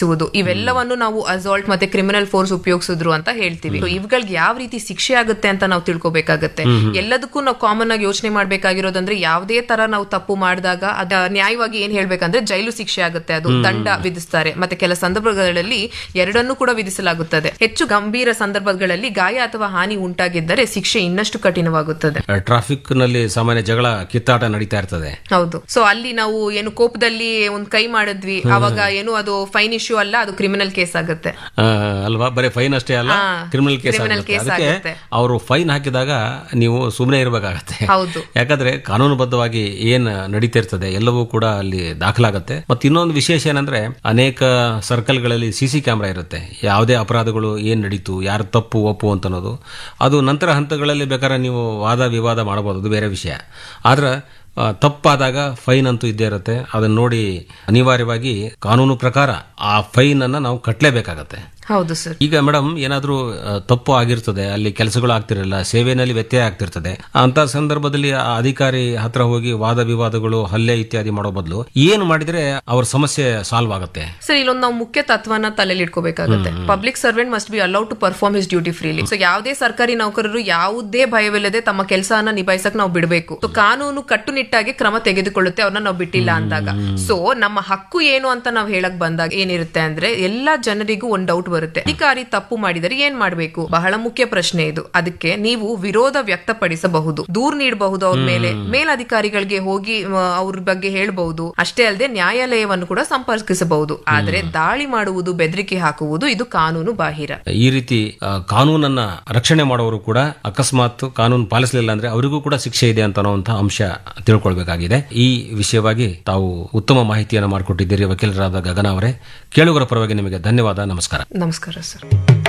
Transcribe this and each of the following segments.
ಬಿಡಿಸುವುದು ಇವೆಲ್ಲವನ್ನು ನಾವು ಅಸಾಲ್ಟ್ ಮತ್ತೆ ಕ್ರಿಮಿನಲ್ ಫೋರ್ಸ್ ಉಪಯೋಗಿಸಿದ್ರು ಅಂತ ಹೇಳ್ತೀವಿ So ಇವುಗಳಿಗೆ ಯಾವ ರೀತಿ ಶಿಕ್ಷೆ ಆಗುತ್ತೆ ಅಂತ ನಾವು ತಿಳ್ಕೊಬೇಕಾಗತ್ತೆ ಎಲ್ಲದಕ್ಕೂ ನಾವು ಕಾಮನ್ ಆಗಿ ಯೋಚನೆ ಮಾಡ್ಬೇಕಾಗಿರೋದಂದ್ರೆ ಯಾವುದೇ ತರ ನಾವು ತಪ್ಪು ಮಾಡಿದಾಗ ಅದ ನ್ಯಾಯವಾಗಿ ಏನ್ ಹೇಳ್ಬೇಕಂದ್ರೆ ಜೈಲು ಶಿಕ್ಷೆ ಆಗುತ್ತೆ ಅದು ದಂಡ ವಿಧಿಸ್ತಾರೆ ಮತ್ತೆ ಕೆಲ ಸಂದರ್ಭಗಳಲ್ಲಿ ಎರಡನ್ನೂ ಕೂಡ ವಿಧಿಸಲಾಗುತ್ತದೆ ಹೆಚ್ಚು ಗಂಭೀರ ಸಂದರ್ಭಗಳಲ್ಲಿ ಗಾಯ ಅಥವಾ ಹಾನಿ ಉಂಟಾಗಿದ್ದರೆ ಶಿಕ್ಷೆ ಇನ್ನಷ್ಟು ಕಠಿಣವಾಗುತ್ತದೆ ಟ್ರಾಫಿಕ್ ನಲ್ಲಿ ಸಾಮಾನ್ಯ ಜಗಳ ಕಿತ್ತಾಟ ನಡೀತಾ ಇರ್ತದೆ ಹೌದು ಸೊ ಅಲ್ಲಿ ನಾವು ಏನು ಕೋಪದಲ್ಲಿ ಒಂದ್ ಕೈ ಮಾಡಿದ್ವಿ ಅವಾಗ ಏನು ಅದು ಫೈನ್ ಇಶ್ಯೂ ಅಲ್ಲ ಅದು ಕ್ರಿಮಿನಲ್ ಕೇಸ್ ಆಗುತ್ತೆ ಆ, ಅಲ್ವಾ ಬರೀ ಫೈನ್ ಅಷ್ಟೇ ಅಲ್ಲ ಹಾ, ಕ್ರಿಮಿನಲ್ ಕೇಸ್ criminal ಆಗುತ್ತೆ case ಅದಕ್ಕೆ ಆಗುತ್ತೆ. ಅವರು ಫೈನ್ ಹಾಕಿದಾಗ ನೀವು ಸುಮ್ಮನೆ ಇರಬೇಕಾಗತ್ತೆ ಹೌದು ಯಾಕಂದ್ರೆ ಕಾನೂನುಬದ್ಧವಾಗಿ ಏನ್ ನಡೀತಾ ಇರ್ತದೆ ಎಲ್ಲವೂ ಕೂಡ ಅಲ್ಲಿ ದಾಖಲಾಗತ್ತೆ ಮತ್ತೆ ಇನ್ನೊಂದು ವಿಶೇಷ ಏನಂದ್ರೆ ಅನೇಕ ಸರ್ಕಲ್ಗಳಲ್ಲಿ ಸಿ ಸಿ ಕ್ಯಾಮ್ರಾ ಇರುತ್ತೆ ಯಾವುದೇ ಅಪರಾಧಗಳು ಏನ್ ನಡೀತು ಯಾರು ತಪ್ಪು ಒಪ್ಪು ಅಂತ ಅನ್ನೋದು ಅದು ನಂತರ ಹಂತಗಳಲ್ಲಿ ಬೇಕಾದ್ರೆ ನೀವು ವಾದ ವಿವಾದ ಮಾಡಬಹುದು ಅದು ಬೇರೆ ವಿಷಯ ಆದ್ರೆ ಆ, ತಪ್ಪಾದಾಗ ಫೈನ್ ಅಂತೂ ಇದ್ದೇ ಇರುತ್ತೆ ಅದನ್ನ ನೋಡಿ ಅನಿವಾರ್ಯವಾಗಿ ಕಾನೂನು ಪ್ರಕಾರ ಆ ಫೈನ್ ಅನ್ನ ನಾವು ಕಟ್ಟಲೇಬೇಕಾಗತ್ತೆ ಹೌದು ಸರ್ ಈಗ ಮೇಡಮ್ ಏನಾದ್ರೂ ಆ, ತಪ್ಪು ಆಗಿರ್ತದೆ ಅಲ್ಲಿ ಕೆಲಸಗಳು ಆಗ್ತಿರಲ್ಲ ಸೇವೆಯಲ್ಲಿ ವ್ಯತ್ಯಯ ಆಗ್ತಿರ್ತದೆ ಅಂತ ಸಂದರ್ಭದಲ್ಲಿ ಆ ಅಧಿಕಾರಿ ಹತ್ರ ಹೋಗಿ ವಾದ ವಿವಾದಗಳು ಹಲ್ಲೆ ಇತ್ಯಾದಿ ಮಾಡೋ ಬದಲು ಏನು ಮಾಡಿದ್ರೆ ಅವ್ರ ಸಮಸ್ಯೆ ಸಾಲ್ವ್ ಆಗುತ್ತೆ ಸರ್ ಇಲ್ಲೊಂದು ನಾವು ಮುಖ್ಯ ತತ್ವನ ತಲೆಯಲ್ಲಿ ಇಟ್ಕೋಬೇಕಾಗುತ್ತೆ public servant must be allowed to perform his duty freely so ಯಾವುದೇ ಸರ್ಕಾರಿ ನೌಕರರು ಯಾವುದೇ ಭಯವಿಲ್ಲದೆ ತಮ್ಮ ಕೆಲಸನ ನಿಭಾಯಿಸಕ್ ನಾವು ಬಿಡಬೇಕು ಸೊ ಕಾನೂನು ಕಟ್ಟುನಿಟ್ಟಾಗಿ ಕ್ರಮ ತೆಗೆದುಕೊಳ್ಳುತ್ತೆ ಅವ್ರನ್ನ ನಾವು ಬಿಟ್ಟಿಲ್ಲ ಅಂದಾಗ ಸೊ ನಮ್ಮ ಹಕ್ಕು ಏನು ಅಂತ ನಾವು ಹೇಳಕ್ ಬಂದಾಗ ಏನಿರುತ್ತೆ ಅಂದ್ರೆ ಎಲ್ಲಾ ಜನರಿಗೂ ಒಂದ್ ಡೌಟ್ ಬರುತ್ತೆ ಅಧಿಕಾರಿ ತಪ್ಪು ಮಾಡಿದರೆ ಏನ್ ಮಾಡ್ಬೇಕು ಬಹಳ ಮುಖ್ಯ ಪ್ರಶ್ನೆ ಇದು ಅದಕ್ಕೆ ನೀವು ವಿರೋಧ ವ್ಯಕ್ತಪಡಿಸಬಹುದು ದೂರ್ ನೀಡಬಹುದು ಅವ್ರ ಮೇಲೆ ಮೇಲಧಿಕಾರಿಗಳಿಗೆ ಹೋಗಿ ಆ, ಅವ್ರ ಬಗ್ಗೆ ಹೇಳ್ಬಹುದು ಅಷ್ಟೇ ಅಲ್ಲದೆ ನ್ಯಾಯಾಲಯವನ್ನು ಕೂಡ ಸಂಪರ್ಕಿಸಬಹುದು ಆದ್ರೆ ದಾಳಿ ಮಾಡುವುದು ಬೆದರಿಕೆ ಹಾಕುವುದು ಇದು ಕಾನೂನು ಬಾಹಿರ ಈ ರೀತಿ ಆ, ಕಾನೂನನ್ನ ರಕ್ಷಣೆ ಮಾಡೋರು ಕೂಡ ಅಕಸ್ಮಾತ್ ಕಾನೂನು ಪಾಲಿಸಲಿಲ್ಲ ಅಂದ್ರೆ ಅವರಿಗೂ ಕೂಡ ಶಿಕ್ಷೆ ಇದೆ ಅಂತ ಅನ್ನುವಂತಹ ಅಂಶ ತಿಳ್ಕೊಳ್ಬೇಕಾಗಿದೆ ಈ ವಿಷಯವಾಗಿ ತಾವು ಉತ್ತಮ ಮಾಹಿತಿಯನ್ನು ಮಾಡಿಕೊಟ್ಟಿದ್ದೀರಿ ವಕೀಲರಾದ ಗಗನ ಅವರೇ ಕೇಳುಗರ ಪರವಾಗಿ ನಿಮಗೆ ಧನ್ಯವಾದ ನಮಸ್ಕಾರ ನಮಸ್ಕಾರ ಸರ್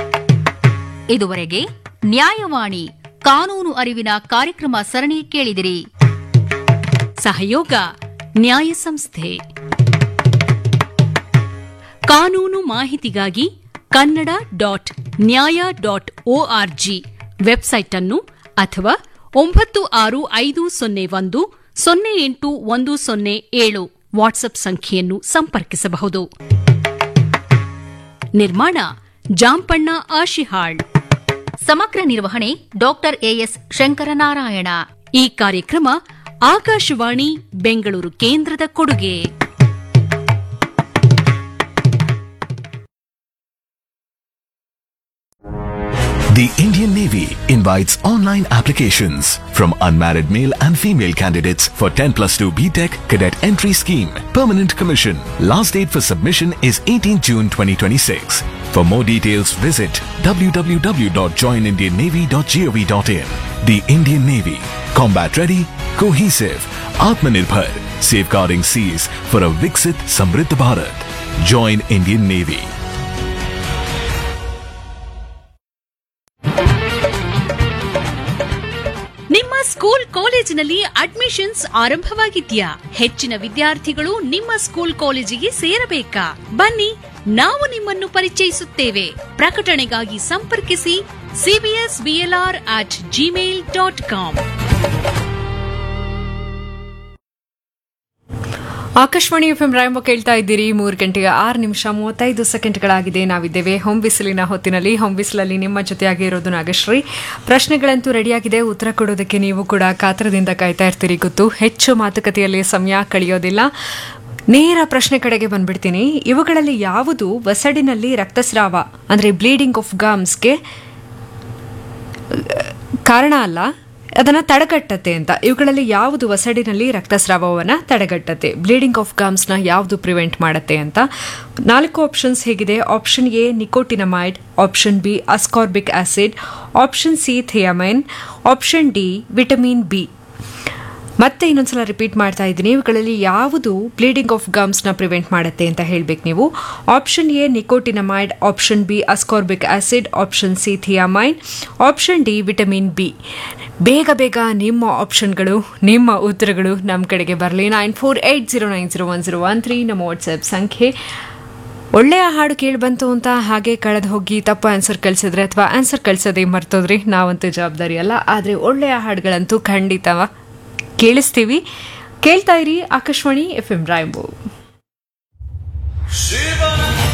ಇದುವರೆಗೆ ನ್ಯಾಯವಾಣಿ ಕಾನೂನು ಅರಿವಿನ ಕಾರ್ಯಕ್ರಮ ಸರಣಿ ಕೇಳಿದಿರಿ ಸಹಯೋಗ ನ್ಯಾಯ ಸಂಸ್ಥೆ ಕಾನೂನು ಮಾಹಿತಿಗಾಗಿ Kannada dot Nyaya dot ORG website ಅನ್ನು ಅಥವಾ ಒಂಬತ್ತು ಆರು ಐದು ಸೊನ್ನೆ ಒಂದು ಸೊನ್ನೆ ಎಂಟು ಒಂದು ಸೊನ್ನೆ ಏಳು ವಾಟ್ಸ್ಆಪ್ ಸಂಖ್ಯೆಯನ್ನು ಸಂಪರ್ಕಿಸಬಹುದು ನಿರ್ಮಾಣ ಜಾಂಪಣ್ಣ ಆಶಿಹಾಳ್ ಸಮಗ್ರ ನಿರ್ವಹಣೆ ಡಾಕ್ಟರ್ ಎಎಸ್ ಶಂಕರನಾರಾಯಣ ಈ ಕಾರ್ಯಕ್ರಮ ಆಕಾಶವಾಣಿ ಬೆಂಗಳೂರು ಕೇಂದ್ರದ ಕೊಡುಗೆ The Indian Navy invites online applications from unmarried male and female candidates for 10 plus 2 BTEC cadet entry scheme, permanent commission. Last date for submission is 18 June 2026. For more details, visit www.joinindiannavy.gov.in. The Indian Navy, combat ready, cohesive, Atmanirbhar, safeguarding seas for a Viksit Samriddh Bharat. Join Indian Navy. ನಿಮ್ಮ school ಕಾಲೇಜಿನಲ್ಲಿ admissions ಆರಂಭವಾಗಿದ್ಯಾ ಹೆಚ್ಚಿನ ವಿದ್ಯಾರ್ಥಿಗಳು ನಿಮ್ಮ school ಕಾಲೇಜಿಗೆ ಸೇರಬೇಕಾ ಬನ್ನಿ ನಾವು ನಿಮ್ಮನ್ನು ಪರಿಚಯಿಸುತ್ತೇವೆ ಪ್ರಕಟಣೆಗಾಗಿ ಸಂಪರ್ಕಿಸಿ CBS BLR at Gmail dot com Akashvani F M ರಾಯಂಬ ಕೇಳ್ತಾ ಇದ್ದೀರಿ ಮೂರು ಗಂಟೆಗೆ ಆರು ನಿಮಿಷ ಮೂವತ್ತೈದು ಸೆಕೆಂಡ್ಗಳಾಗಿದೆ ನಾವಿದ್ದೇವೆ ಹೋಮ್ ಬಿಸಿಲಿನ ಹೊತ್ತಿನಲ್ಲಿ ಹೋಮ್ ಬಿಸಿಲಲ್ಲಿ ನಿಮ್ಮ ಜೊತೆಯಾಗಿ ಇರೋದು ನಾಗಶ್ರೀ ಪ್ರಶ್ನೆಗಳಂತೂ ರೆಡಿಯಾಗಿದೆ ಉತ್ತರ ಕೊಡೋದಕ್ಕೆ ನೀವು ಕೂಡ ಕಾತರದಿಂದ ಕಾಯ್ತಾ ಇರ್ತೀರಿ ಗೊತ್ತು ಹೆಚ್ಚು ಮಾತುಕತೆಯಲ್ಲಿ ಸಮಯ ಕಳೆಯೋದಿಲ್ಲ ನೇರ ಪ್ರಶ್ನೆ ಕಡೆಗೆ ಬಂದ್ಬಿಡ್ತೀನಿ ಇವುಗಳಲ್ಲಿ ಯಾವುದು ವಸಡಿನಲ್ಲಿ ರಕ್ತಸ್ರಾವ ಅಂದರೆ ಬ್ಲೀಡಿಂಗ್ ಆಫ್ ಗಮ್ಸ್ಗೆ ಕಾರಣ ಅಲ್ಲ ಅದನ್ನು ತಡೆಗಟ್ಟತ್ತೆ ಅಂತ ಇವುಗಳಲ್ಲಿ ಯಾವುದು ವಸಡಿನಲ್ಲಿ ರಕ್ತಸ್ರಾವವನ್ನು ತಡೆಗಟ್ಟತ್ತೆ ಬ್ಲೀಡಿಂಗ್ ಆಫ್ ಗಮ್ಸ್ನ ಯಾವುದು ಪ್ರಿವೆಂಟ್ ಮಾಡುತ್ತೆ ಅಂತ ನಾಲ್ಕು ಆಪ್ಷನ್ಸ್ ಹೇಗಿದೆ option A nicotinamide option B ascorbic acid option C thiamine option D vitamin B ಮತ್ತೆ ಇನ್ನೊಂದ್ಸಲ ರಿಪೀಟ್ ಮಾಡ್ತಾ ಇದ್ದೀನಿ ಇವುಗಳಲ್ಲಿ ಯಾವುದು ಬ್ಲೀಡಿಂಗ್ ಆಫ್ ಗಮ್ಸ್ನ ಪ್ರಿವೆಂಟ್ ಮಾಡುತ್ತೆ ಅಂತ ಹೇಳ್ಬೇಕು ನೀವು option A nicotinamide option B ascorbic acid option C thiamine option D vitamin B ಬೇಗ ಬೇಗ ನಿಮ್ಮ ಆಪ್ಷನ್ಗಳು ನಿಮ್ಮ ಉತ್ತರಗಳು ನಮ್ಮ ಕಡೆಗೆ ಬರಲಿ nine four eight zero nine zero one zero one three ನಮ್ಮ ವಾಟ್ಸಪ್ ಸಂಖ್ಯೆ ಒಳ್ಳೆಯ ಹಾಡು ಕೇಳಿ ಬಂತು ಅಂತ ಹಾಗೆ ಕಳೆದು ಹೋಗಿ ತಪ್ಪು ಆನ್ಸರ್ ಕಳಿಸಿದ್ರೆ ಅಥವಾ ಆನ್ಸರ್ ಕಳಿಸೋದೇ ಮರ್ತೋದ್ರಿ ನಾವಂತೂ ಜವಾಬ್ದಾರಿ ಅಲ್ಲ ಆದರೆ ಒಳ್ಳೆಯ ಹಾಡುಗಳಂತೂ ಖಂಡಿತ ಕೇಳಿಸ್ತೀವಿ ಕೇಳ್ತಾ ಇರಿ ಆಕಾಶವಾಣಿ ಎಫ್ ಎಂ ರಾಯಂಬು ಶಿವನ